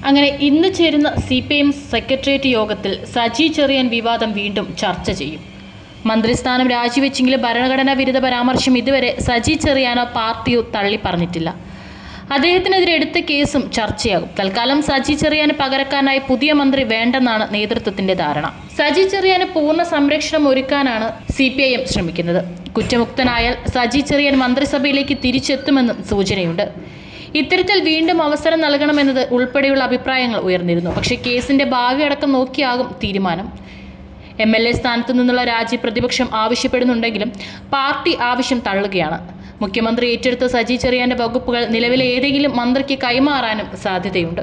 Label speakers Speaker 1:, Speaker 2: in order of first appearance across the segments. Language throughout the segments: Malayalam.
Speaker 1: അങ്ങനെ ഇന്ന് ചേരുന്ന സി പി എം സെക്രട്ടേറിയറ്റ് യോഗത്തിൽ സജി ചെറിയാൻ വിവാദം വീണ്ടും ചർച്ച ചെയ്യും മന്ത്രിസ്ഥാനം രാജിവെച്ചെങ്കിലും ഭരണഘടനാ വിരുദ്ധ പരാമർശം ഇതുവരെ സജി ചെറിയാനോ പാർട്ടിയോ തള്ളി പറഞ്ഞിട്ടില്ല അദ്ദേഹത്തിനെതിരെ എടുത്ത കേസും ചർച്ചയാകും തൽക്കാലം സജി ചെറിയാന് പകരക്കാരനായി പുതിയ മന്ത്രി വേണ്ടെന്നാണ് നേതൃത്വത്തിന്റെ ധാരണ സജി ചെറിയാന് പൂർണ്ണ സംരക്ഷണം ഒരുക്കാനാണ് സി പി ഐ എം ശ്രമിക്കുന്നത് കുറ്റമുക്തനായാൽ സജി ചെറിയാൻ മന്ത്രിസഭയിലേക്ക് തിരിച്ചെത്തുമെന്നും സൂചനയുണ്ട് ഇത്തരത്തിൽ വീണ്ടും അവസരം നൽകണമെന്നത് ഉൾപ്പെടെയുള്ള അഭിപ്രായങ്ങൾ ഉയർന്നിരുന്നു പക്ഷേ കേസിന്റെ ഭാവി അടക്കം നോക്കിയാകും തീരുമാനം എം എൽ എ സ്ഥാനത്തു നിന്നുള്ള രാജി പ്രതിപക്ഷം ആവശ്യപ്പെടുന്നുണ്ടെങ്കിലും പാർട്ടി ആവശ്യം തള്ളുകയാണ് മുഖ്യമന്ത്രി ഏറ്റെടുത്ത സജി ചെറിയാന്റെ വകുപ്പുകൾ നിലവിലെ ഏതെങ്കിലും മന്ത്രിക്ക് കൈമാറാനും സാധ്യതയുണ്ട്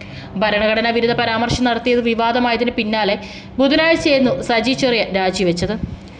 Speaker 1: ഭരണഘടനാ വിരുദ്ധ പരാമർശം നടത്തിയത് വിവാദമായതിന് പിന്നാലെ ബുധനാഴ്ചയായിരുന്നു സജി ചെറിയാൻ രാജിവെച്ചത്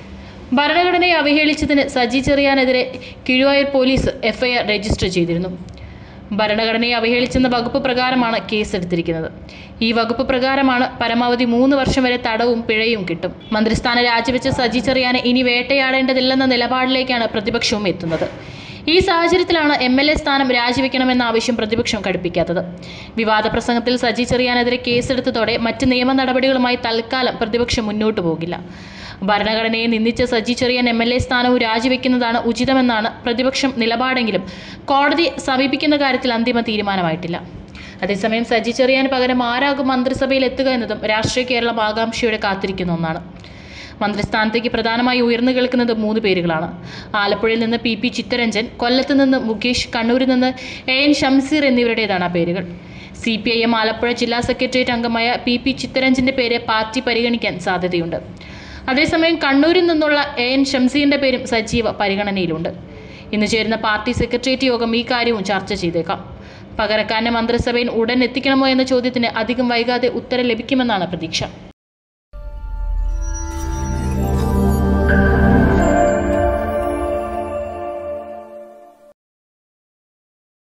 Speaker 1: ഭരണഘടനയെ അവഹേളിച്ചതിന് സജി ചെറിയാനെതിരെ കിഴുവായൂർ പോലീസ് എഫ്ഐആർ രജിസ്റ്റർ ചെയ്തിരുന്നു ഭരണഘടനയെ അവഹേളിച്ചെന്ന വകുപ്പ് പ്രകാരമാണ് കേസെടുത്തിരിക്കുന്നത് ഈ വകുപ്പ് പ്രകാരമാണ് പരമാവധി മൂന്ന് വർഷം വരെ തടവും പിഴയും കിട്ടും മന്ത്രിസ്ഥാനം രാജിവെച്ച സജി ചെറിയാനെ ഇനി വേട്ടയാടേണ്ടതില്ലെന്ന നിലപാടിലേക്കാണ് പ്രതിപക്ഷവും എത്തുന്നത് ഈ സാഹചര്യത്തിലാണ് എം എൽ എ സ്ഥാനം രാജിവെക്കണമെന്ന ആവശ്യം പ്രതിപക്ഷം കടുപ്പിക്കാത്തത് വിവാദ പ്രസംഗത്തിൽ സജി ചെറിയാനെതിരെ കേസെടുത്തതോടെ മറ്റ് നിയമ നടപടികളുമായി തൽക്കാലം പ്രതിപക്ഷം മുന്നോട്ടു പോകില്ല ഭരണഘടനയെ നിന്ദിച്ച Saji Cheriyan M L A സ്ഥാനവും രാജിവെക്കുന്നതാണ് ഉചിതമെന്നാണ് പ്രതിപക്ഷം നിലപാടെങ്കിലും കോടതി സമീപിക്കുന്ന കാര്യത്തിൽ അന്തിമ തീരുമാനമായിട്ടില്ല അതേസമയം സജി ചെറിയാന് പകരം ആരാകും മന്ത്രിസഭയിൽ എത്തുക എന്നതും രാഷ്ട്രീയ കേരളം ആകാംക്ഷയോടെ കാത്തിരിക്കുന്ന ഒന്നാണ് മന്ത്രിസ്ഥാനത്തേക്ക് പ്രധാനമായി ഉയർന്നു കേൾക്കുന്നത് മൂന്ന് പേരുകളാണ് ആലപ്പുഴയിൽ നിന്ന് പി പി ചിത്തരഞ്ജൻ കൊല്ലത്ത് നിന്ന് മുകേഷ് കണ്ണൂരിൽ നിന്ന് എ എൻ ഷംസീർ എന്നിവരുടേതാണ് ആ പേരുകൾ C P I M Alappuzha ജില്ലാ സെക്രട്ടേറിയറ്റ് അംഗമായ പി പി ചിത്തരഞ്ജന്റെ പേര് പാർട്ടി പരിഗണിക്കാൻ സാധ്യതയുണ്ട് അതേസമയം കണ്ണൂരിൽ നിന്നുള്ള എ എൻ ഷംസീറിന്റെ പേരും സജീവ പരിഗണനയിലുണ്ട് ഇന്ന് ചേരുന്ന പാർട്ടി സെക്രട്ടേറിയറ്റ് യോഗം ഈ കാര്യവും ചർച്ച ചെയ്തേക്കാം പകരക്കാരനെ മന്ത്രിസഭയിൽ ഉടൻ എത്തിക്കണമോ എന്ന ചോദ്യത്തിന് അധികം വൈകാതെ ഉത്തരം ലഭിക്കുമെന്നാണ് പ്രതീക്ഷ